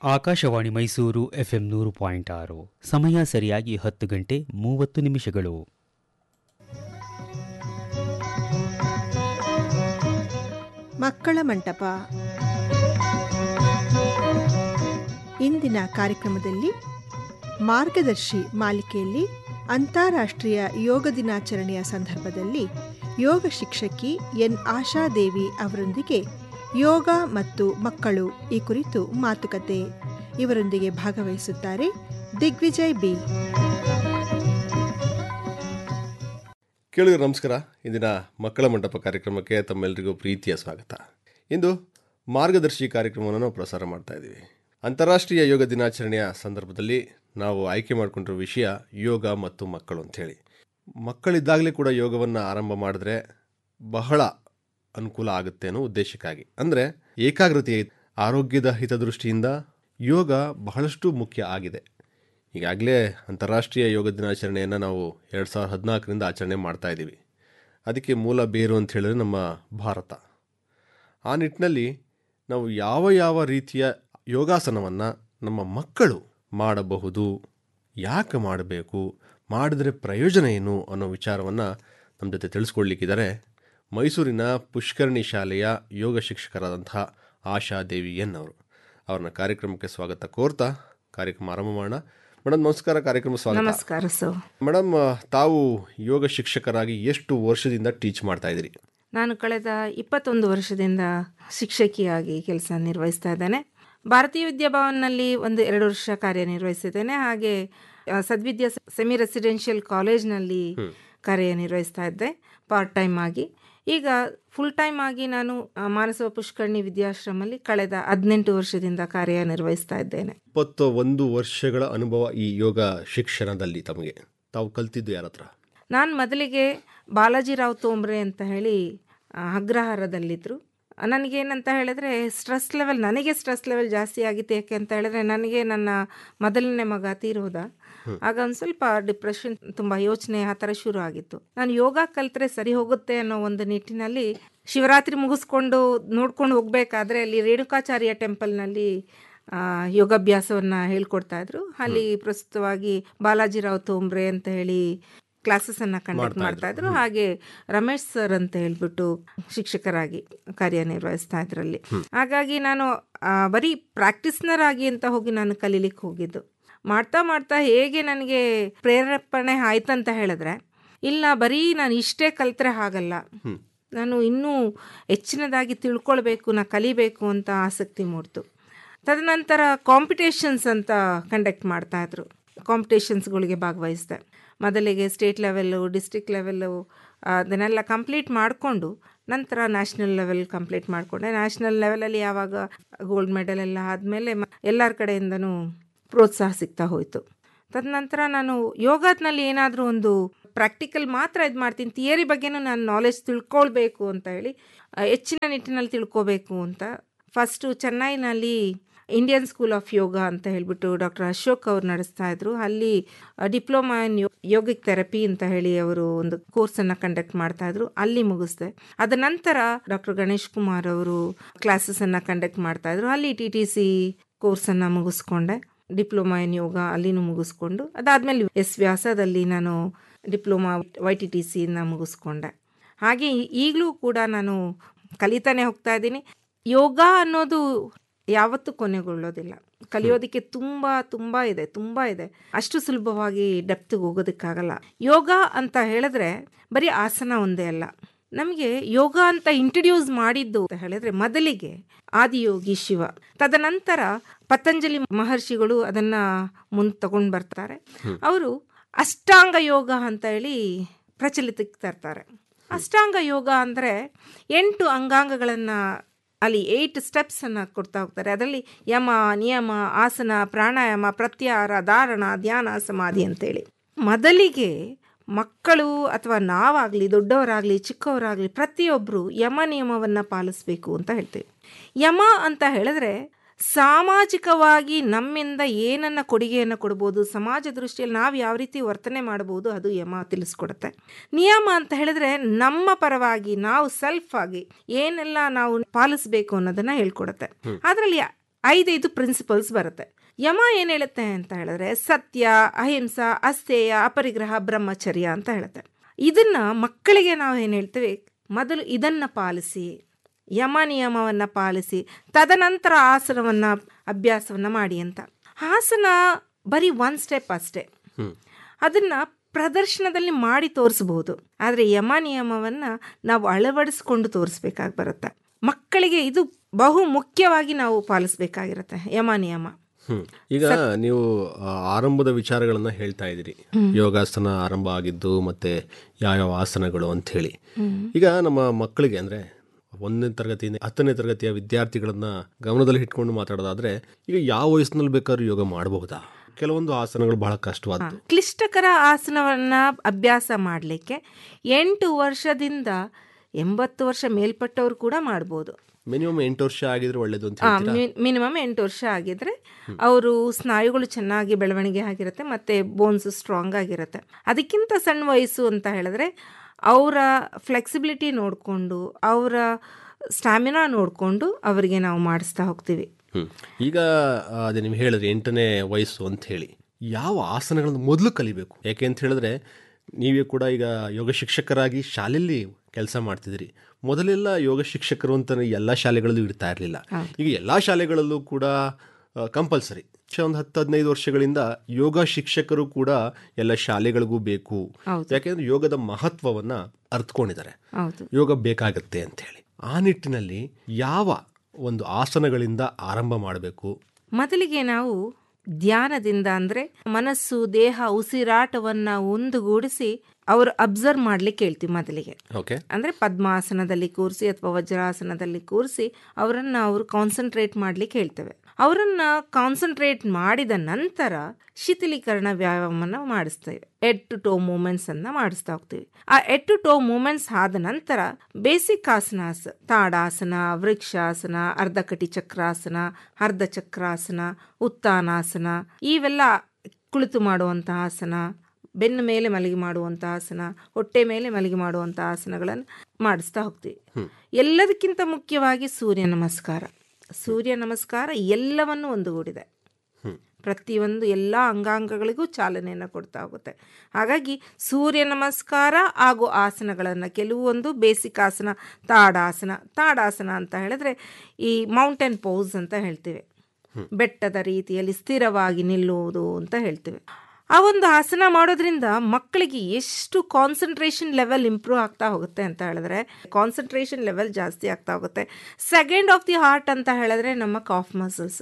Akashvani Mysuru FM ನೂರು point ಆರು ಸಮಯ ಸರಿಯಾಗಿ ಹತ್ತು ಗಂಟೆ ಮೂವತ್ತು ನಿಮಿಷಗಳು ಮಕ್ಕಳ ಮಂಟಪ ಇಂದಿನ ಕಾರ್ಯಕ್ರಮದಲ್ಲಿ ಮಾರ್ಗದರ್ಶಿ ಮಾಲಿಕೆಯಲ್ಲಿ ಅಂತಾರಾಷ್ಟ್ರೀಯ ಯೋಗ ದಿನಾಚರಣೆಯ ಸಂದರ್ಭದಲ್ಲಿ ಯೋಗ ಶಿಕ್ಷಕಿ ಎನ್ ಆಶಾದೇವಿ ಅವರೊಂದಿಗೆ ಯೋಗ ಮತ್ತು ಮಕ್ಕಳು ಈ ಕುರಿತು ಮಾತುಕತೆ ಇವರೊಂದಿಗೆ ಭಾಗವಹಿಸುತ್ತಾರೆ ದಿಗ್ವಿಜಯ್ ಬಿ ಕೇಳಿದ್ರೆ ನಮಸ್ಕಾರ ಇಂದಿನ ಮಕ್ಕಳ ಮಂಟಪ ಕಾರ್ಯಕ್ರಮಕ್ಕೆ ತಮ್ಮೆಲ್ಲರಿಗೂ ಪ್ರೀತಿಯ ಸ್ವಾಗತ ಇಂದು ಮಾರ್ಗದರ್ಶಿ ಕಾರ್ಯಕ್ರಮವನ್ನು ನಾವು ಪ್ರಸಾರ ಮಾಡ್ತಾ ಇದ್ದೀವಿ ಅಂತಾರಾಷ್ಟ್ರೀಯ ಯೋಗ ದಿನಾಚರಣೆಯ ಸಂದರ್ಭದಲ್ಲಿ ನಾವು ಆಯ್ಕೆ ಮಾಡಿಕೊಂಡಿರೋ ವಿಷಯ ಯೋಗ ಮತ್ತು ಮಕ್ಕಳು ಅಂಥೇಳಿ ಮಕ್ಕಳಿದ್ದಾಗಲೇ ಕೂಡ ಯೋಗವನ್ನು ಆರಂಭ ಮಾಡಿದ್ರೆ ಬಹಳ ಅನುಕೂಲ ಆಗುತ್ತೆ ಅನ್ನೋ ಉದ್ದೇಶಕ್ಕಾಗಿ ಅಂದರೆ ಏಕಾಗ್ರತೆ ಆರೋಗ್ಯದ ಹಿತದೃಷ್ಟಿಯಿಂದ ಯೋಗ ಬಹಳಷ್ಟು ಮುಖ್ಯ ಆಗಿದೆ ಈಗಾಗಲೇ ಅಂತಾರಾಷ್ಟ್ರೀಯ ಯೋಗ ದಿನಾಚರಣೆಯನ್ನು ನಾವು ಎರಡು ಸಾವಿರದ ಹದಿನಾಲ್ಕರಿಂದ ಆಚರಣೆ ಮಾಡ್ತಾ ಇದ್ದೀವಿ ಅದಕ್ಕೆ ಮೂಲ ಬೇರು ಅಂತ ಹೇಳಿದ್ರೆ ನಮ್ಮ ಭಾರತ ಆ ನಿಟ್ಟಿನಲ್ಲಿ ನಾವು ಯಾವ ಯಾವ ರೀತಿಯ ಯೋಗಾಸನವನ್ನು ನಮ್ಮ ಮಕ್ಕಳು ಮಾಡಬಹುದು ಯಾಕೆ ಮಾಡಬೇಕು ಮಾಡಿದ್ರೆ ಪ್ರಯೋಜನ ಏನು ಅನ್ನೋ ವಿಚಾರವನ್ನು ನಮ್ಮ ಜೊತೆ ತಿಳಿಸ್ಕೊಡ್ಲಿಕ್ಕಿದ್ದಾರೆ ಮೈಸೂರಿನ ಪುಷ್ಕರಣಿ ಶಾಲೆಯ ಯೋಗ ಶಿಕ್ಷಕರಾದಂತಹ ಆಶಾ ದೇವಿ ಎನ್ ಅವರು ಅವ್ರನ್ನ ಕಾರ್ಯಕ್ರಮಕ್ಕೆ ಸ್ವಾಗತ ಕೋರ್ತಾ ಕಾರ್ಯಕ್ರಮ ಆರಂಭ ಮಾಡೋಣ ಮೇಡಮ್ ನಮಸ್ಕಾರ ಕಾರ್ಯಕ್ರಮ ಸ್ವಾಗತ ನಮಸ್ಕಾರ ಸೊ ಮೇಡಮ್ ತಾವು ಯೋಗ ಶಿಕ್ಷಕರಾಗಿ ಎಷ್ಟು ವರ್ಷದಿಂದ ಟೀಚ್ ಮಾಡ್ತಾ ಇದ್ದೀರಿ ನಾನು ಕಳೆದ ಇಪ್ಪತ್ತೊಂದು ವರ್ಷದಿಂದ ಶಿಕ್ಷಕಿಯಾಗಿ ಕೆಲಸ ನಿರ್ವಹಿಸ್ತಾ ಇದ್ದೇನೆ ಭಾರತೀಯ ವಿದ್ಯಾಭವನ್ನಲ್ಲಿ ಒಂದು ಎರಡು ವರ್ಷ ಕಾರ್ಯನಿರ್ವಹಿಸಿದ್ದೇನೆ ಹಾಗೆ ಆ, ಸದ್ವಿದ್ಯಾ ಸೆಮಿ ರೆಸಿಡೆನ್ಷಿಯಲ್ ಕಾಲೇಜ್ನಲ್ಲಿ ಕಾರ್ಯನಿರ್ವಹಿಸ್ತಾ ಇದ್ದೆ ಪಾರ್ಟ್ ಟೈಮ್ ಆಗಿ ಈಗ ಫುಲ್ ಟೈಮ್ ಆಗಿ ನಾನು ಆ, ಮಾನಸವ ಪುಷ್ಕರ್ಣಿ ವಿದ್ಯಾಶ್ರಮಲ್ಲಿ ಕಳೆದ ಹದಿನೆಂಟು ವರ್ಷದಿಂದ ಕಾರ್ಯನಿರ್ವಹಿಸ್ತಾ ಇದ್ದೇನೆ ಇಪ್ಪತ್ತು ಒಂದು ವರ್ಷಗಳ ಅನುಭವ ಈ ಯೋಗ ಶಿಕ್ಷಣದಲ್ಲಿ ತಮಗೆ ತಾವು ಕಲ್ತಿದ್ದು ಯಾರ ಹತ್ರ ನಾನು ಮೊದಲಿಗೆ ಬಾಲಾಜಿರಾವ್ ತೋಂಬ್ರೆ ಅಂತ ಹೇಳಿ ಆ, ಅಗ್ರಹಾರದಲ್ಲಿದ್ದರು ನನಗೇನಂತ ಹೇಳಿದ್ರೆ ಸ್ಟ್ರೆಸ್ ಲೆವೆಲ್ ನನಗೆ ಸ್ಟ್ರೆಸ್ ಲೆವೆಲ್ ಜಾಸ್ತಿ ಆಗಿತ್ತು ಯಾಕೆ ಅಂತ ಹೇಳಿದ್ರೆ ನನಗೆ ನನ್ನ ಮೊದಲನೇ ಮಗ ತೀರೋದ ಆಗ ಒಂದು ಸ್ವಲ್ಪ ಡಿಪ್ರೆಷನ್ ತುಂಬ ಯೋಚನೆ ಆ ಥರ ಶುರು ಆಗಿತ್ತು ನಾನು ಯೋಗ ಕಲ್ತ್ರೆ ಸರಿ ಹೋಗುತ್ತೆ ಅನ್ನೋ ಒಂದು ನಿಟ್ಟಿನಲ್ಲಿ ಶಿವರಾತ್ರಿ ಮುಗಿಸ್ಕೊಂಡು ನೋಡ್ಕೊಂಡು ಹೋಗಬೇಕಾದ್ರೆ ಅಲ್ಲಿ ರೇಣುಕಾಚಾರ್ಯ ಟೆಂಪಲ್ನಲ್ಲಿ ಆ, ಯೋಗಾಭ್ಯಾಸವನ್ನು ಹೇಳ್ಕೊಡ್ತಾ ಇದ್ರು ಅಲ್ಲಿ ಪ್ರಸ್ತುತವಾಗಿ ಬಾಲಾಜಿರಾವ್ ತೋಂಬ್ರೆ ಅಂತ ಹೇಳಿ ಕ್ಲಾಸಸ್ ಅನ್ನ ಕಂಡಕ್ಟ್ ಮಾಡ್ತಾ ಇದ್ರು ಹಾಗೆ ರಮೇಶ್ ಸರ್ ಅಂತ ಹೇಳ್ಬಿಟ್ಟು ಶಿಕ್ಷಕರಾಗಿ ಕಾರ್ಯನಿರ್ವಹಿಸ್ತಾ ಇದ್ರಲ್ಲಿ ಹಾಗಾಗಿ ನಾನು ಆ, ಬರೀ ಪ್ರಾಕ್ಟೀಸ್ನರ್ ಆಗಿ ಅಂತ ಹೋಗಿ ನಾನು ಕಲೀಲಿಕ್ಕೆ ಹೋಗಿದ್ದು ಮಾಡ್ತಾ ಮಾಡ್ತಾ ಹೇಗೆ ನನಗೆ ಪ್ರೇರೇಪಣೆ ಆಯ್ತಂತ ಹೇಳಿದ್ರೆ ಇಲ್ಲ ಬರೀ ನಾನು ಇಷ್ಟೇ ಕಲ್ತ್ರೆ ಹಾಗಲ್ಲ ನಾನು ಇನ್ನೂ ಹೆಚ್ಚಿನದಾಗಿ ತಿಳ್ಕೊಳ್ಬೇಕು ನಾ ಕಲಿಬೇಕು ಅಂತ ಆಸಕ್ತಿ ಮೂಡ್ತು ತದನಂತರ ಕಾಂಪಿಟೇಷನ್ಸ್ ಅಂತ ಕಂಡಕ್ಟ್ ಮಾಡ್ತಾ ಇದ್ರು ಕಾಂಪಿಟೇಷನ್ಸ್ಗಳಿಗೆ ಭಾಗವಹಿಸಿದೆ ಮೊದಲಿಗೆ ಸ್ಟೇಟ್ ಲೆವೆಲ್ಲು ಡಿಸ್ಟ್ರಿಕ್ಟ್ ಲೆವೆಲ್ಲು ಅದನ್ನೆಲ್ಲ ಕಂಪ್ಲೀಟ್ ಮಾಡಿಕೊಂಡು ನಂತರ ನ್ಯಾಷನಲ್ ಲೆವೆಲ್ ಕಂಪ್ಲೀಟ್ ಮಾಡಿಕೊಂಡೆ ನ್ಯಾಷನಲ್ ಲೆವೆಲಲ್ಲಿ ಯಾವಾಗ ಗೋಲ್ಡ್ ಮೆಡಲ್ ಎಲ್ಲ ಆದಮೇಲೆ ಎಲ್ಲರ ಕಡೆಯಿಂದನೂ ಪ್ರೋತ್ಸಾಹ ಸಿಗ್ತಾ ಹೋಯಿತು ತದನಂತರ ನಾನು ಯೋಗದಲ್ಲಿ ಏನಾದರೂ ಒಂದು ಪ್ರಾಕ್ಟಿಕಲ್ ಮಾತ್ರ ಇದು ಮಾಡ್ತೀನಿ ಥಿಯರಿ ಬಗ್ಗೆನೂ ನಾನು ನಾಲೆಜ್ ತಿಳ್ಕೊಳ್ಬೇಕು ಅಂತ ಹೇಳಿ ಆ, ಹೆಚ್ಚಿನ ನಿಟ್ಟಿನಲ್ಲಿ ತಿಳ್ಕೊಬೇಕು ಅಂತ ಫಸ್ಟು ಚೆನ್ನೈನಲ್ಲಿ ಇಂಡಿಯನ್ ಸ್ಕೂಲ್ ಆಫ್ ಯೋಗ ಅಂತ ಹೇಳ್ಬಿಟ್ಟು ಡಾಕ್ಟರ್ ಅಶೋಕ್ ಅವ್ರು ನಡೆಸ್ತಾ ಇದ್ರು ಅಲ್ಲಿ ಡಿಪ್ಲೊಮಾ ಇನ್ ಯೋಗಿಕ್ ಥೆರಪಿ ಅಂತ ಹೇಳಿ ಅವರು ಒಂದು ಕೋರ್ಸನ್ನು ಕಂಡಕ್ಟ್ ಮಾಡ್ತಾ ಇದ್ರು ಅಲ್ಲಿ ಮುಗಿಸ್ದೆ ಅದ ನಂತರ ಡಾಕ್ಟರ್ ಗಣೇಶ್ ಕುಮಾರ್ ಅವರು ಕ್ಲಾಸಸನ್ನು ಕಂಡಕ್ಟ್ ಮಾಡ್ತಾ ಇದ್ರು ಅಲ್ಲಿ ಟಿ ಟಿ ಸಿ ಕೋರ್ಸನ್ನು ಮುಗಿಸ್ಕೊಂಡೆ ಡಿಪ್ಲೊಮಾ ಇನ್ ಯೋಗ ಅಲ್ಲಿನೂ ಮುಗಿಸ್ಕೊಂಡು ಅದಾದಮೇಲೆ ಎಸ್ ವ್ಯಾಸದಲ್ಲಿ ನಾನು ಡಿಪ್ಲೊಮಾ ವೈ ಟಿ ಟಿ ಸಿನ ಮುಗಿಸ್ಕೊಂಡೆ ಹಾಗೆ ಈ- ಈಗಲೂ ಕೂಡ ನಾನು ಕಲಿತಾನೆ ಹೋಗ್ತಾ ಇದ್ದೀನಿ ಯೋಗ ಅನ್ನೋದು ಯಾವತ್ತೂ ಕೊನೆಗೊಳ್ಳೋದಿಲ್ಲ ಕಲಿಯೋದಕ್ಕೆ ತುಂಬ ತುಂಬ ಇದೆ ತುಂಬ ಇದೆ ಅಷ್ಟು ಸುಲಭವಾಗಿ ಡೆಪ್ತ್ಗೆ ಹೋಗೋದಕ್ಕಾಗಲ್ಲ ಯೋಗ ಅಂತ ಹೇಳಿದ್ರೆ ಬರೀ ಆಸನ ಒಂದೇ ಅಲ್ಲ ನಮಗೆ ಯೋಗ ಅಂತ ಇಂಟ್ರಡ್ಯೂಸ್ ಮಾಡಿದ್ದು ಅಂತ ಹೇಳಿದ್ರೆ ಮೊದಲಿಗೆ ಆದಿಯೋಗಿ ಶಿವ ತದನಂತರ ಪತಂಜಲಿ ಮಹರ್ಷಿಗಳು ಅದನ್ನ ಮುಂದೆ ತಗೊಂಡು ಬರ್ತಾರೆ ಅವರು ಅಷ್ಟಾಂಗ ಯೋಗ ಅಂತ ಹೇಳಿ ಪ್ರಚಲಿತಕ್ಕೆ ತರ್ತಾರೆ ಅಷ್ಟಾಂಗ ಯೋಗ ಅಂದರೆ ಎಂಟು ಅಂಗಾಂಗಗಳನ್ನು ಅಲ್ಲಿ ಏಯ್ಟ್ ಸ್ಟೆಪ್ಸನ್ನು ಕೊಡ್ತಾ ಹೋಗ್ತಾರೆ ಅದರಲ್ಲಿ ಯಮ ನಿಯಮ ಆಸನ ಪ್ರಾಣಾಯಾಮ ಪ್ರತ್ಯಾಹಾರ ಧಾರಣ ಧ್ಯಾನ ಸಮಾಧಿ ಅಂತೇಳಿ ಮೊದಲಿಗೆ ಮಕ್ಕಳು ಅಥವಾ ನಾವಾಗಲಿ ದೊಡ್ಡವರಾಗಲಿ ಚಿಕ್ಕವರಾಗಲಿ ಪ್ರತಿಯೊಬ್ಬರು ಯಮ ನಿಯಮವನ್ನು ಪಾಲಿಸಬೇಕು ಅಂತ ಹೇಳ್ತೀವಿ ಯಮ ಅಂತ ಹೇಳಿದ್ರೆ ಸಾಮಾಜಿಕವಾಗಿ ನಮ್ಮಿಂದ ಏನನ್ನ ಕೊಡುಗೆಯನ್ನು ಕೊಡ್ಬೋದು ಸಮಾಜ ದೃಷ್ಟಿಯಲ್ಲಿ ನಾವು ಯಾವ ರೀತಿ ವರ್ತನೆ ಮಾಡ್ಬೋದು ಅದು ಯಮ ತಿಳಿಸ್ಕೊಡುತ್ತೆ ನಿಯಮ ಅಂತ ಹೇಳಿದ್ರೆ ನಮ್ಮ ಪರವಾಗಿ ನಾವು ಸೆಲ್ಫ್ ಆಗಿ ಏನೆಲ್ಲ ನಾವು ಪಾಲಿಸ್ಬೇಕು ಅನ್ನೋದನ್ನ ಹೇಳ್ಕೊಡುತ್ತೆ ಅದರಲ್ಲಿ ಐದೈದು ಪ್ರಿನ್ಸಿಪಲ್ಸ್ ಬರುತ್ತೆ ಯಮ ಏನು ಹೇಳುತ್ತೆ ಅಂತ ಹೇಳಿದ್ರೆ ಸತ್ಯ ಅಹಿಂಸ ಅಸ್ಥೇಯ ಅಪರಿಗ್ರಹ ಬ್ರಹ್ಮಚರ್ಯ ಅಂತ ಹೇಳುತ್ತೆ ಇದನ್ನ ಮಕ್ಕಳಿಗೆ ನಾವು ಏನು ಹೇಳ್ತೀವಿ ಮೊದಲು ಇದನ್ನ ಪಾಲಿಸಿ ಯಮ ನಿಯಮವನ್ನು ಪಾಲಿಸಿ ತದನಂತರ ಆಸನವನ್ನು ಅಭ್ಯಾಸವನ್ನು ಮಾಡಿ ಅಂತ ಆಸನ ಬರೀ ಒನ್ ಸ್ಟೆಪ್ ಅಷ್ಟೇ ಅದನ್ನ ಪ್ರದರ್ಶನದಲ್ಲಿ ಮಾಡಿ ತೋರಿಸ್ಬೋದು ಆದರೆ ಯಮ ನಿಯಮವನ್ನು ನಾವು ಅಳವಡಿಸ್ಕೊಂಡು ತೋರಿಸ್ಬೇಕಾಗಿ ಬರುತ್ತೆ ಮಕ್ಕಳಿಗೆ ಇದು ಬಹು ಮುಖ್ಯವಾಗಿ ನಾವು ಪಾಲಿಸ್ಬೇಕಾಗಿರುತ್ತೆ ಯಮ ನಿಯಮ ಹ್ಮ್. ಈಗ ನೀವು ಆ, ಆರಂಭದ ವಿಚಾರಗಳನ್ನ ಹೇಳ್ತಾ ಇದ್ದೀರಿ ಯೋಗಾಸನ ಆರಂಭ ಆಗಿದ್ದು ಮತ್ತೆ ಯಾವ್ಯಾವ ಆಸನಗಳು ಅಂತ ಹೇಳಿ ಈಗ ನಮ್ಮ ಮಕ್ಕಳಿಗೆ ಅಂದ್ರೆ ಒಂದನೇ ತರಗತಿಯಿಂದ ಹತ್ತನೇ ತರಗತಿಯ ವಿದ್ಯಾರ್ಥಿಗಳನ್ನ ಗಮನದಲ್ಲಿ ಇಟ್ಕೊಂಡು ಮಾತಾಡೋದಾದ್ರೆ ಈಗ ಯಾವ ವಯಸ್ಸಿನಲ್ಲಿ ಬೇಕಾದ್ರೂ ಯೋಗ ಮಾಡಬಹುದಾ ಕೆಲವೊಂದು ಆಸನಗಳು ಬಹಳ ಕಷ್ಟವಾದ್ದು ಕ್ಲಿಷ್ಟಕರ ಆಸನವನ್ನು ಅಭ್ಯಾಸ ಮಾಡಲಿಕ್ಕೆ ಎಂಟು ವರ್ಷದಿಂದ ಎಂಬತ್ತು ವರ್ಷ ಮೇಲ್ಪಟ್ಟವರು ಕೂಡ ಮಾಡ್ಬೋದು ಮಿನಿಮಮ್ ಎಂಟು ವರ್ಷ ಆಗಿದ್ರೆ ಒಳ್ಳೇದು ಅಂತ ಹೇಳ್ತೀರಾ ಮಿನಿಮಮ್ ಎಂಟು ವರ್ಷ ಆಗಿದ್ರೆ ಅವರು ಸ್ನಾಯುಗಳು ಚೆನ್ನಾಗಿ ಬೆಳವಣಿಗೆ ಆಗಿರುತ್ತೆ ಮತ್ತು ಬೋನ್ಸ್ ಸ್ಟ್ರಾಂಗ್ ಆಗಿರುತ್ತೆ ಅದಕ್ಕಿಂತ ಸಣ್ಣ ವಯಸ್ಸು ಅಂತ ಹೇಳಿದ್ರೆ ಅವರ ಫ್ಲೆಕ್ಸಿಬಿಲಿಟಿ ನೋಡಿಕೊಂಡು ಅವರ ಸ್ಟ್ಯಾಮಿನಾ ನೋಡಿಕೊಂಡು ಅವರಿಗೆ ನಾವು ಮಾಡಿಸ್ತಾ ಹೋಗ್ತೀವಿ ಹ್ಮ್. ಈಗ ಆ, ಅದೇ ನೀವು ಹೇಳಿದ್ರಿ ಎಂಟನೇ ವಯಸ್ಸು ಅಂತ ಹೇಳಿ ಯಾವ ಆಸನಗಳನ್ನು ಮೊದಲು ಕಲಿಬೇಕು ಯಾಕೆ ಅಂತ ಹೇಳಿದ್ರೆ ನೀವೇ ಕೂಡ ಈಗ ಯೋಗ ಶಿಕ್ಷಕರಾಗಿ ಶಾಲೆಯಲ್ಲಿ ಕೆಲಸ ಮಾಡ್ತಿದ್ದೀರಿ ಮೊದಲೆಲ್ಲ ಯೋಗ ಶಿಕ್ಷಕರು ಅಂತ ಎಲ್ಲ ಶಾಲೆಗಳಲ್ಲೂ ಇರ್ತಾ ಇರಲಿಲ್ಲ ಈಗ ಎಲ್ಲ ಶಾಲೆಗಳಲ್ಲೂ ಕೂಡ ಕಂಪಲ್ಸರಿ ಒಂದು ಹತ್ತು ಹದಿನೈದು ವರ್ಷಗಳಿಂದ ಯೋಗ ಶಿಕ್ಷಕರು ಕೂಡ ಎಲ್ಲ ಶಾಲೆಗಳಿಗೂ ಬೇಕು ಯಾಕೆಂದ್ರೆ ಯೋಗದ ಮಹತ್ವವನ್ನ ಅರ್ಥಕೊಂಡಿದ್ದಾರೆ ಹೌದು ಯೋಗ ಬೇಕಾಗತ್ತೆ ಅಂತ ಹೇಳಿ ಆ ನಿಟ್ಟಿನಲ್ಲಿ ಯಾವ ಒಂದು ಆಸನಗಳಿಂದ ಆರಂಭ ಮಾಡಬೇಕು ಮೊದಲಿಗೆ ನಾವು ಧ್ಯಾನದಿಂದ ಅಂದರೆ ಮನಸ್ಸು ದೇಹ ಉಸಿರಾಟವನ್ನು ಒಂದುಗೂಡಿಸಿ ಅವರು ಅಬ್ಸರ್ವ್ ಮಾಡ್ಲಿಕ್ಕೆ ಹೇಳ್ತೀವಿ ಮೊದಲಿಗೆ ಓಕೆ ಅಂದರೆ ಪದ್ಮಾಸನದಲ್ಲಿ ಕೂರಿಸಿ ಅಥವಾ ವಜ್ರಾಸನದಲ್ಲಿ ಕೂರಿಸಿ ಅವರನ್ನು ಅವರು ಕಾನ್ಸಂಟ್ರೇಟ್ ಮಾಡ್ಲಿಕ್ಕೆ ಹೇಳ್ತೇವೆ ಅವರನ್ನು ಕಾನ್ಸಂಟ್ರೇಟ್ ಮಾಡಿದ ನಂತರ ಶಿಥಿಲೀಕರಣ ವ್ಯಾಯಾಮವನ್ನು ಮಾಡಿಸ್ತೇವೆ ಎಡ್ ಟು ಟೋ ಮೂಮೆಂಟ್ಸ್ ಅನ್ನ ಮಾಡಿಸ್ತಾ ಹೋಗ್ತೀವಿ ಆ ಎಡ್ ಟು ಟೋ ಮೂಮೆಂಟ್ಸ್ ಆದ ನಂತರ ಬೇಸಿಕ್ ಆಸನಾಸ್ ತಾಡಾಸನ ವೃಕ್ಷಾಸನ ಅರ್ಧಕಟಿ ಚಕ್ರಾಸನ ಅರ್ಧ ಚಕ್ರಾಸನ ಉತ್ತಾನಾಸನ ಇವೆಲ್ಲ ಕುಳಿತು ಮಾಡುವಂಥ ಆಸನ ಬೆನ್ನ ಮೇಲೆ ಮಲಗಿ ಮಾಡುವಂಥ ಆಸನ ಹೊಟ್ಟೆ ಮೇಲೆ ಮಲಗಿ ಮಾಡುವಂಥ ಆಸನಗಳನ್ನು ಮಾಡಿಸ್ತಾ ಹೋಗ್ತೀವಿ ಎಲ್ಲದಕ್ಕಿಂತ ಮುಖ್ಯವಾಗಿ ಸೂರ್ಯ ನಮಸ್ಕಾರ ಸೂರ್ಯ ನಮಸ್ಕಾರ ಎಲ್ಲವನ್ನು ಒಂದುಗೂಡಿದೆ ಪ್ರತಿಯೊಂದು ಎಲ್ಲ ಅಂಗಾಂಗಗಳಿಗೂ ಚಾಲನೆಯನ್ನು ಕೊಡ್ತಾ ಹೋಗುತ್ತೆ ಹಾಗಾಗಿ ಸೂರ್ಯ ನಮಸ್ಕಾರ ಹಾಗೂ ಆಸನಗಳನ್ನು ಕೆಲವೊಂದು ಬೇಸಿಕ್ ಆಸನ ತಾಡಾಸನ ತಾಡಾಸನ ಅಂತ ಹೇಳಿದ್ರೆ ಈ ಮೌಂಟೇನ್ ಪೋಸ್ ಅಂತ ಹೇಳ್ತೀವಿ ಬೆಟ್ಟದ ರೀತಿಯಲ್ಲಿ ಸ್ಥಿರವಾಗಿ ನಿಲ್ಲುವುದು ಅಂತ ಹೇಳ್ತೀವಿ ಆ ಒಂದು ಆಸನ ಮಾಡೋದ್ರಿಂದ ಮಕ್ಕಳಿಗೆ ಎಷ್ಟು ಕಾನ್ಸಂಟ್ರೇಷನ್ ಲೆವೆಲ್ ಇಂಪ್ರೂವ್ ಆಗ್ತಾ ಹೋಗುತ್ತೆ ಅಂತ ಹೇಳಿದ್ರೆ ಕಾನ್ಸಂಟ್ರೇಷನ್ ಲೆವೆಲ್ ಜಾಸ್ತಿ ಆಗ್ತಾ ಹೋಗುತ್ತೆ ಸೆಕೆಂಡ್ ಆಫ್ ದಿ ಹಾರ್ಟ್ ಅಂತ ಹೇಳಿದ್ರೆ ನಮ್ಮ ಕಾಫ್ ಮಸಲ್ಸ್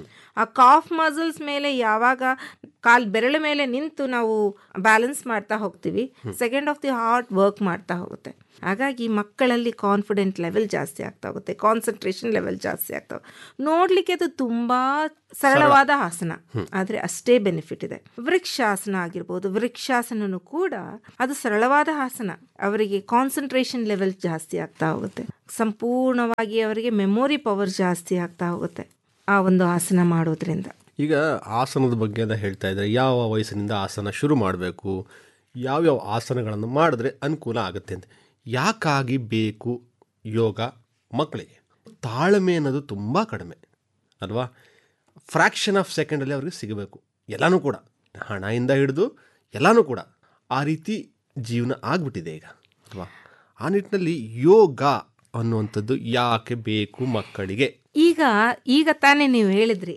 ಆ ಕಾಫ್ ಮಸಲ್ಸ್ ಮೇಲೆ ಯಾವಾಗ ಕಾಲ್ ಬೆರಳ ಮೇಲೆ ನಿಂತು ನಾವು ಬ್ಯಾಲೆನ್ಸ್ ಮಾಡ್ತಾ ಹೋಗ್ತೀವಿ second of the heart work ಮಾಡ್ತಾ ಹೋಗುತ್ತೆ ಹಾಗಾಗಿ ಮಕ್ಕಳಲ್ಲಿ ಕಾನ್ಫಿಡೆಂಟ್ ಲೆವೆಲ್ ಜಾಸ್ತಿ ಆಗ್ತಾ ಹೋಗುತ್ತೆ ಕಾನ್ಸಂಟ್ರೇಷನ್ ಲೆವೆಲ್ ಜಾಸ್ತಿ ಆಗ್ತಾ ನೋಡ್ಲಿಕ್ಕೆ ಅದು ತುಂಬಾ ಸರಳವಾದ ಆಸನ ಆದರೆ ಅಷ್ಟೇ ಬೆನಿಫಿಟ್ ಇದೆ ವೃಕ್ಷಾಸನ ಆಗಿರ್ಬೋದು ವೃಕ್ಷಾಸನನು ಕೂಡ ಅದು ಸರಳವಾದ ಆಸನ ಅವರಿಗೆ ಕಾನ್ಸಂಟ್ರೇಷನ್ ಲೆವೆಲ್ ಜಾಸ್ತಿ ಆಗ್ತಾ ಹೋಗುತ್ತೆ ಸಂಪೂರ್ಣವಾಗಿ ಅವರಿಗೆ ಮೆಮೊರಿ ಪವರ್ ಜಾಸ್ತಿ ಆಗ್ತಾ ಹೋಗುತ್ತೆ ಆ ಒಂದು ಆಸನ ಮಾಡೋದ್ರಿಂದ ಈಗ ಆಸನದ ಬಗ್ಗೆ ಎಲ್ಲ ಹೇಳ್ತಾ ಇದ್ದಾರೆ ಯಾವ ವಯಸ್ಸಿನಿಂದ ಆಸನ ಶುರು ಮಾಡಬೇಕು ಯಾವ್ಯಾವ ಆಸನಗಳನ್ನು ಮಾಡಿದ್ರೆ ಅನುಕೂಲ ಆಗುತ್ತೆ ಅಂತ ಯಾಕಾಗಿ ಬೇಕು ಯೋಗ ಮಕ್ಕಳಿಗೆ ತಾಳ್ಮೆ ಅನ್ನೋದು ತುಂಬ ಕಡಿಮೆ ಅಲ್ವಾ ಫ್ರ್ಯಾಕ್ಷನ್ ಆಫ್ ಸೆಕೆಂಡಲ್ಲಿ ಅವ್ರಿಗೆ ಸಿಗಬೇಕು ಎಲ್ಲನೂ ಕೂಡ ಹಣದಿಂದ ಹಿಡಿದು ಎಲ್ಲನೂ ಕೂಡ ಆ ರೀತಿ ಜೀವನ ಆಗ್ಬಿಟ್ಟಿದೆ ಈಗ ಅಲ್ವಾ ಆ ನಿಟ್ಟಿನಲ್ಲಿ ಯೋಗ ಅನ್ನುವಂಥದ್ದು ಯಾಕೆ ಬೇಕು ಮಕ್ಕಳಿಗೆ ಈಗ ಈಗ ತಾನೇ ನೀವು ಹೇಳಿದ್ರಿ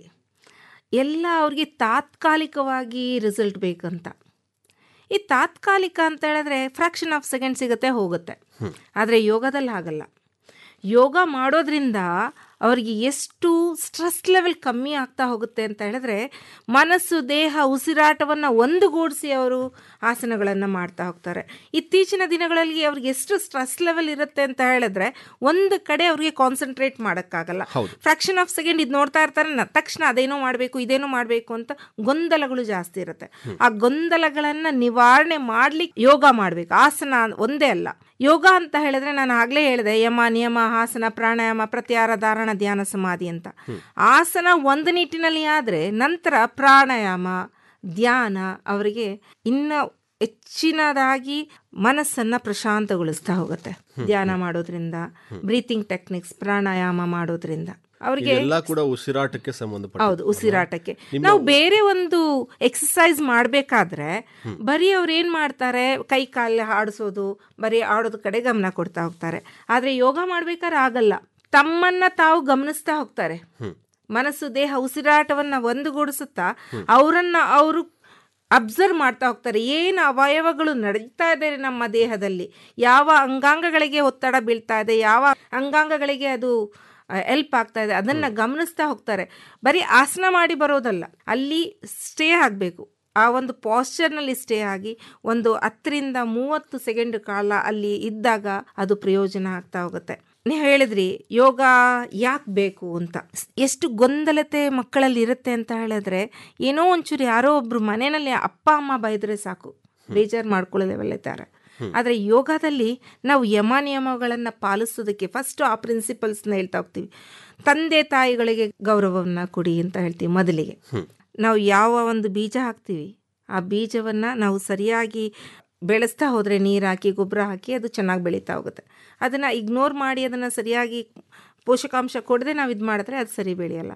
ಎಲ್ಲ ಅವ್ರಿಗೆ ತಾತ್ಕಾಲಿಕವಾಗಿ ರಿಸಲ್ಟ್ ಬೇಕಂತ ಈ ತಾತ್ಕಾಲಿಕ ಅಂತ ಹೇಳಿದ್ರೆ ಫ್ರ್ಯಾಕ್ಷನ್ ಆಫ್ ಸೆಕೆಂಡ್ ಸಿಗುತ್ತೆ ಹೋಗುತ್ತೆ ಆದರೆ ಯೋಗದಲ್ಲಿ ಹಾಗಲ್ಲ ಯೋಗ ಮಾಡೋದ್ರಿಂದ ಅವರಿಗೆ ಎಷ್ಟು ಸ್ಟ್ರೆಸ್ ಲೆವೆಲ್ ಕಮ್ಮಿ ಆಗ್ತಾ ಹೋಗುತ್ತೆ ಅಂತ ಹೇಳಿದ್ರೆ ಮನಸ್ಸು ದೇಹ ಉಸಿರಾಟವನ್ನು ಒಂದುಗೂಡಿಸಿ ಅವರು ಆಸನಗಳನ್ನು ಮಾಡ್ತಾ ಹೋಗ್ತಾರೆ ಇತ್ತೀಚಿನ ದಿನಗಳಲ್ಲಿ ಅವ್ರಿಗೆ ಎಷ್ಟು ಸ್ಟ್ರೆಸ್ ಲೆವೆಲ್ ಇರುತ್ತೆ ಅಂತ ಹೇಳಿದ್ರೆ ಒಂದು ಕಡೆ ಅವ್ರಿಗೆ ಕಾನ್ಸಂಟ್ರೇಟ್ ಮಾಡೋಕ್ಕಾಗಲ್ಲ ಫ್ರಾಕ್ಷನ್ ಆಫ್ ಸೆಕೆಂಡ್ ಇದು ನೋಡ್ತಾ ಇರ್ತಾರೆ ನ- ತಕ್ಷಣ ಅದೇನೋ ಮಾಡಬೇಕು ಇದೇನೋ ಮಾಡಬೇಕು ಅಂತ ಗೊಂದಲಗಳು ಜಾಸ್ತಿ ಇರುತ್ತೆ ಆ ಗೊಂದಲಗಳನ್ನು ನಿವಾರಣೆ ಮಾಡ್ಲಿಕ್ಕೆ ಯೋಗ ಮಾಡಬೇಕು ಆಸನ ಒಂದೇ ಅಲ್ಲ ಯೋಗ ಅಂತ ಹೇಳಿದ್ರೆ ನಾನು ಆಗಲೇ ಹೇಳಿದೆ ಯಮ ನಿಯಮ ಆಸನ ಪ್ರಾಣಾಯಾಮ ಪ್ರತ್ಯಾಹಾರ ಧಾರಣ ಧ್ಯಾನ ಸಮಾಧಿ ಅಂತ ಆಸನ ಒಂದು ನಿಟ್ಟಿನಲ್ಲಿ ಆದರೆ ನಂತರ ಪ್ರಾಣಾಯಾಮ ಧ್ಯಾನ ಅವರಿಗೆ ಇನ್ನು ಹೆಚ್ಚಿನದಾಗಿ ಮನಸ್ಸನ್ನ ಪ್ರಶಾಂತಗೊಳಿಸ್ತಾ ಹೋಗುತ್ತೆ ಧ್ಯಾನ ಮಾಡೋದ್ರಿಂದ ಬ್ರೀತಿಂಗ್ ಟೆಕ್ನಿಕ್ಸ್ ಪ್ರಾಣಾಯಾಮ ಮಾಡೋದ್ರಿಂದ ಅವ್ರಿಗೆ ಎಲ್ಲ ಕೂಡ ಉಸಿರಾಟಕ್ಕೆ ಸಂಬಂಧಪಟ್ಟ ಹೌದು ಉಸಿರಾಟಕ್ಕೆ ನಾವು ಬೇರೆ ಒಂದು ಎಕ್ಸಸೈಸ್ ಮಾಡಬೇಕಾದ್ರೆ ಬರೀ ಅವ್ರು ಏನು ಮಾಡ್ತಾರೆ ಕೈ ಕಾಲು ಆಡಿಸೋದು ಬರೀ ಆಡೋದು ಕಡೆ ಗಮನ ಕೊಡ್ತಾ ಹೋಗ್ತಾರೆ ಆದರೆ ಯೋಗ ಮಾಡ್ಬೇಕಾದ್ರೆ ಆಗಲ್ಲ ತಮ್ಮನ್ನ ತಾವು ಗಮನಿಸ್ತಾ ಹೋಗ್ತಾರೆ ಮನಸ್ಸು ದೇಹ ಉಸಿರಾಟವನ್ನ ಒಂದುಗೂಡಿಸುತ್ತಾ ಅವರನ್ನ ಅವರು ಅಬ್ಸರ್ವ್ ಮಾಡ್ತಾ ಹೋಗ್ತಾರೆ ಏನು ಅವಯವಗಳು ನಡೀತಾ ಇದೆ ನಮ್ಮ ದೇಹದಲ್ಲಿ ಯಾವ ಅಂಗಾಂಗಗಳಿಗೆ ಒತ್ತಡ ಬೀಳ್ತಾ ಇದೆ ಯಾವ ಅಂಗಾಂಗಗಳಿಗೆ ಅದು ಎಲ್ಪ್ ಆಗ್ತಾ ಇದೆ ಅದನ್ನು ಗಮನಿಸ್ತಾ ಹೋಗ್ತಾರೆ ಬರೀ ಆಸನ ಮಾಡಿ ಬರೋದಲ್ಲ ಅಲ್ಲಿ ಸ್ಟೇ ಆಗಬೇಕು ಆ ಒಂದು ಪಾಶ್ಚರ್ನಲ್ಲಿ ಸ್ಟೇ ಆಗಿ ಒಂದು ಹತ್ತರಿಂದ ಮೂವತ್ತು ಸೆಕೆಂಡ್ ಕಾಲ ಅಲ್ಲಿ ಇದ್ದಾಗ ಅದು ಪ್ರಯೋಜನ ಆಗ್ತಾ ಹೋಗುತ್ತೆ ನೀವು ಹೇಳಿದ್ರಿ ಯೋಗ ಯಾಕೆ ಬೇಕು ಅಂತ ಎಷ್ಟು ಗೊಂದಲತೆ ಮಕ್ಕಳಲ್ಲಿ ಇರುತ್ತೆ ಅಂತ ಹೇಳಿದ್ರೆ ಏನೋ ಒಂಚೂರು ಯಾರೋ ಒಬ್ರು ಮನೆಯಲ್ಲಿ ಅಪ್ಪ ಅಮ್ಮ ಬೈದ್ರೆ ಸಾಕು ಬೇಜಾರು ಮಾಡ್ಕೊಳ್ಳೋದೆವೆಲ್ಲಿದ್ದಾರೆ ಆದರೆ ಯೋಗದಲ್ಲಿ ನಾವು ಯಮ ನಿಯಮಗಳನ್ನು ಪಾಲಿಸೋದಕ್ಕೆ ಫಸ್ಟ್ ಆ ಪ್ರಿನ್ಸಿಪಲ್ಸ್ನ ಹೇಳ್ತಾ ಹೋಗ್ತೀವಿ ತಂದೆ ತಾಯಿಗಳಿಗೆ ಗೌರವವನ್ನು ಕೊಡಿ ಅಂತ ಹೇಳ್ತೀವಿ ಮೊದಲಿಗೆ ನಾವು ಯಾವ ಒಂದು ಬೀಜ ಹಾಕ್ತೀವಿ ಆ ಬೀಜವನ್ನು ನಾವು ಸರಿಯಾಗಿ ಬೆಳೆಸ್ತಾ ಹೋದರೆ ನೀರು ಹಾಕಿ ಗೊಬ್ಬರ ಹಾಕಿ ಅದು ಚೆನ್ನಾಗಿ ಬೆಳೀತಾ ಹೋಗುತ್ತೆ ಅದನ್ನು ಇಗ್ನೋರ್ ಮಾಡಿ ಅದನ್ನು ಸರಿಯಾಗಿ ಪೋಷಕಾಂಶ ಕೊಡದೆ ನಾವು ಇದು ಮಾಡಿದ್ರೆ ಅದು ಸರಿ ಬೆಳೆಯಲ್ಲ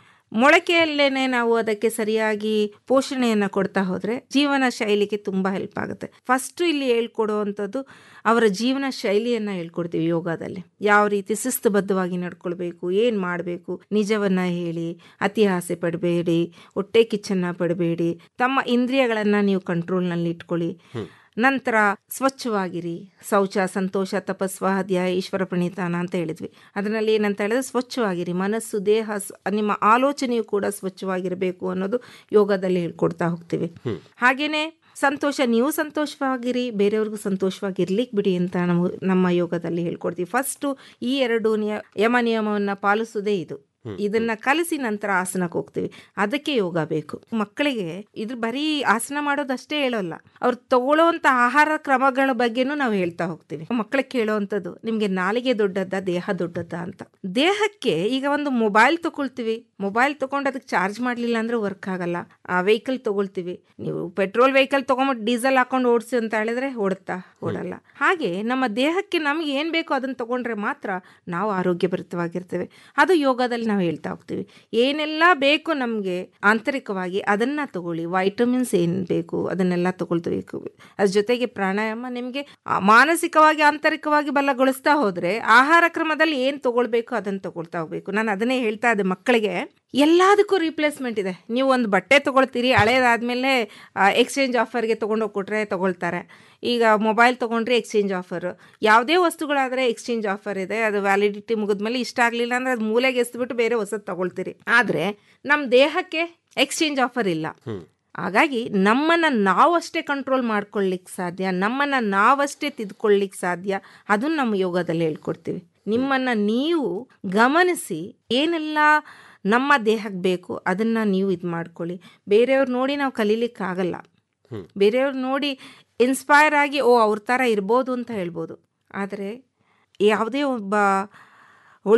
ಮೊಳಕೆಯಲ್ಲೇ ನಾವು ಅದಕ್ಕೆ ಸರಿಯಾಗಿ ಪೋಷಣೆಯನ್ನು ಕೊಡ್ತಾ ಹೋದರೆ ಜೀವನ ಶೈಲಿಗೆ ತುಂಬ ಹೆಲ್ಪ್ ಆಗುತ್ತೆ ಫಸ್ಟು ಇಲ್ಲಿ ಹೇಳ್ಕೊಡುವಂಥದ್ದು ಅವರ ಜೀವನ ಶೈಲಿಯನ್ನು ಹೇಳ್ಕೊಡ್ತೀವಿ ಯೋಗದಲ್ಲಿ ಯಾವ ರೀತಿ ಶಿಸ್ತುಬದ್ಧವಾಗಿ ನಡ್ಕೊಳ್ಬೇಕು ಏನು ಮಾಡಬೇಕು ನಿಜವನ್ನು ಹೇಳಿ ಅತಿ ಆಸೆ ಪಡಬೇಡಿ ಹೊಟ್ಟೆ ಕಿಚ್ಚನ್ನು ಪಡಬೇಡಿ ತಮ್ಮ ಇಂದ್ರಿಯಗಳನ್ನು ನೀವು ಕಂಟ್ರೋಲ್ನಲ್ಲಿ ಇಟ್ಕೊಳ್ಳಿ ನಂತರ ಸ್ವಚ್ಛವಾಗಿರಿ ಶೌಚ ಸಂತೋಷ ತಪಸ್ವಾಧ್ಯಾಯ ಈಶ್ವರ ಪ್ರಣೀತಾನ ಅಂತ ಹೇಳಿದ್ವಿ ಅದರಲ್ಲಿ ಏನಂತ ಹೇಳಿದ್ರೆ ಸ್ವಚ್ಛವಾಗಿರಿ ಮನಸ್ಸು ದೇಹ ನಿಮ್ಮ ಆಲೋಚನೆಯು ಕೂಡ ಸ್ವಚ್ಛವಾಗಿರಬೇಕು ಅನ್ನೋದು ಯೋಗದಲ್ಲಿ ಹೇಳ್ಕೊಡ್ತಾ ಹೋಗ್ತೀವಿ ಹಾಗೇನೆ ಸಂತೋಷ ನೀವು ಸಂತೋಷವಾಗಿರಿ ಬೇರೆಯವ್ರಿಗೂ ಸಂತೋಷವಾಗಿರ್ಲಿಕ್ಕೆ ಬಿಡಿ ಅಂತ ನಾವು ನಮ್ಮ ಯೋಗದಲ್ಲಿ ಹೇಳ್ಕೊಡ್ತೀವಿ ಫಸ್ಟು ಈ ಎರಡು ನಿಯ ಯಮ ನಿಯಮವನ್ನು ಪಾಲಿಸೋದೇ ಇದು ಇದನ್ನ ಕಲಿಸಿ ನಂತರ ಆಸನಕ್ಕೆ ಹೋಗ್ತೀವಿ ಅದಕ್ಕೆ ಯೋಗ ಬೇಕು ಮಕ್ಕಳಿಗೆ ಇದ್ರ ಬರೀ ಆಸನ ಮಾಡೋದಷ್ಟೇ ಹೇಳೋಲ್ಲ ಅವ್ರು ತಗೊಳ್ಳೋವಂಥ ಆಹಾರ ಕ್ರಮಗಳ ಬಗ್ಗೆನೂ ನಾವು ಹೇಳ್ತಾ ಹೋಗ್ತೀವಿ ಮಕ್ಕಳಿಗೆ ಕೇಳೋವಂಥದ್ದು ನಿಮಗೆ ನಾಲಿಗೆ ದೊಡ್ಡದ ದೇಹ ದೊಡ್ಡದ ಅಂತ ದೇಹಕ್ಕೆ ಈಗ ಒಂದು ಮೊಬೈಲ್ ತಗೊಳ್ತೀವಿ ಮೊಬೈಲ್ ತಗೊಂಡು ಅದಕ್ಕೆ ಚಾರ್ಜ್ ಮಾಡಲಿಲ್ಲ ಅಂದ್ರೆ ವರ್ಕ್ ಆಗಲ್ಲ ಆ ವೆಹಿಕಲ್ ತಗೊಳ್ತೀವಿ ನೀವು ಪೆಟ್ರೋಲ್ ವೆಹಿಕಲ್ ತಗೊಂಬಿಟ್ಟು ಡೀಸೆಲ್ ಹಾಕೊಂಡು ಓಡಿಸಿ ಅಂತ ಹೇಳಿದ್ರೆ ಓಡುತ್ತಾ ಓಡಲ್ಲ ಹಾಗೆ ನಮ್ಮ ದೇಹಕ್ಕೆ ನಮ್ಗೆ ಏನು ಬೇಕೋ ಅದನ್ನು ತಗೊಂಡ್ರೆ ಮಾತ್ರ ನಾವು ಆರೋಗ್ಯಭರಿತವಾಗಿರ್ತೇವೆ ಅದು ಯೋಗದಲ್ಲಿ ನಾವು ಹೇಳ್ತಾ ಹೋಗ್ತೀವಿ ಏನೆಲ್ಲ ಬೇಕು ನಮಗೆ ಆಂತರಿಕವಾಗಿ ಅದನ್ನು ತಗೊಳ್ಳಿ ವೈಟಮಿನ್ಸ್ ಏನು ಬೇಕು ಅದನ್ನೆಲ್ಲ ತಗೊಳ್ಬೇಕು ಅದ್ರ ಜೊತೆಗೆ ಪ್ರಾಣಾಯಾಮ ನಿಮಗೆ ಮಾನಸಿಕವಾಗಿ ಆಂತರಿಕವಾಗಿ ಬಲಗೊಳಿಸ್ತಾ ಹೋದರೆ ಆಹಾರ ಕ್ರಮದಲ್ಲಿ ಏನು ತಗೊಳ್ಬೇಕು ಅದನ್ನು ತಗೊಳ್ತಾ ಹೋಗ್ಬೇಕು ನಾನು ಅದನ್ನೇ ಹೇಳ್ತಾ ಇದ್ದೆ ಮಕ್ಕಳಿಗೆ ಎಲ್ಲದಕ್ಕೂ ರೀಪ್ಲೇಸ್ಮೆಂಟ್ ಇದೆ ನೀವು ಒಂದು ಬಟ್ಟೆ ತೊಗೊಳ್ತೀರಿ ಹಳೇದಾದ್ಮೇಲೆ ಎಕ್ಸ್ಚೇಂಜ್ ಆಫರ್ಗೆ ತೊಗೊಂಡೋಗಿ ಕೊಟ್ಟರೆ ತೊಗೊಳ್ತಾರೆ ಈಗ ಮೊಬೈಲ್ ತೊಗೊಂಡ್ರೆ ಎಕ್ಸ್ಚೇಂಜ್ ಆಫರ್ ಯಾವುದೇ ವಸ್ತುಗಳಾದರೆ ಎಕ್ಸ್ಚೇಂಜ್ ಆಫರ್ ಇದೆ ಅದು ವ್ಯಾಲಿಡಿಟಿ ಮುಗಿದ್ಮೇಲೆ ಇಷ್ಟ ಆಗಲಿಲ್ಲ ಅಂದರೆ ಅದು ಮೂಲೆಗೆ ಎಸ್ಬಿಟ್ಟು ಬೇರೆ ಹೊಸದು ತಗೊಳ್ತೀರಿ ಆದರೆ ನಮ್ಮ ದೇಹಕ್ಕೆ ಎಕ್ಸ್ಚೇಂಜ್ ಆಫರ್ ಇಲ್ಲ ಹಾಗಾಗಿ ನಮ್ಮನ್ನು ನಾವಷ್ಟೇ ಕಂಟ್ರೋಲ್ ಮಾಡ್ಕೊಳ್ಳಿಕ್ಕೆ ಸಾಧ್ಯ ನಮ್ಮನ್ನು ನಾವಷ್ಟೇ ತಿದ್ಕೊಳ್ಳಿಕ್ಕೆ ಸಾಧ್ಯ ಅದನ್ನು ನಮ್ಮ ಯೋಗದಲ್ಲಿ ಹೇಳ್ಕೊಡ್ತೀವಿ ನಿಮ್ಮನ್ನು ನೀವು ಗಮನಿಸಿ ಏನೆಲ್ಲ ನಮ್ಮ ದೇಹಕ್ಕೆ ಬೇಕು ಅದನ್ನು ನೀವು ಇದು ಮಾಡ್ಕೊಳ್ಳಿ ಬೇರೆಯವ್ರು ನೋಡಿ ನಾವು ಕಲೀಲಿಕ್ಕಾಗಲ್ಲ ಬೇರೆಯವ್ರು ನೋಡಿ ಇನ್ಸ್ಪೈರ್ ಆಗಿ ಓ ಅವ್ರ ಥರ ಇರ್ಬೋದು ಅಂತ ಹೇಳ್ಬೋದು ಆದರೆ ಯಾವುದೇ ಒಬ್ಬ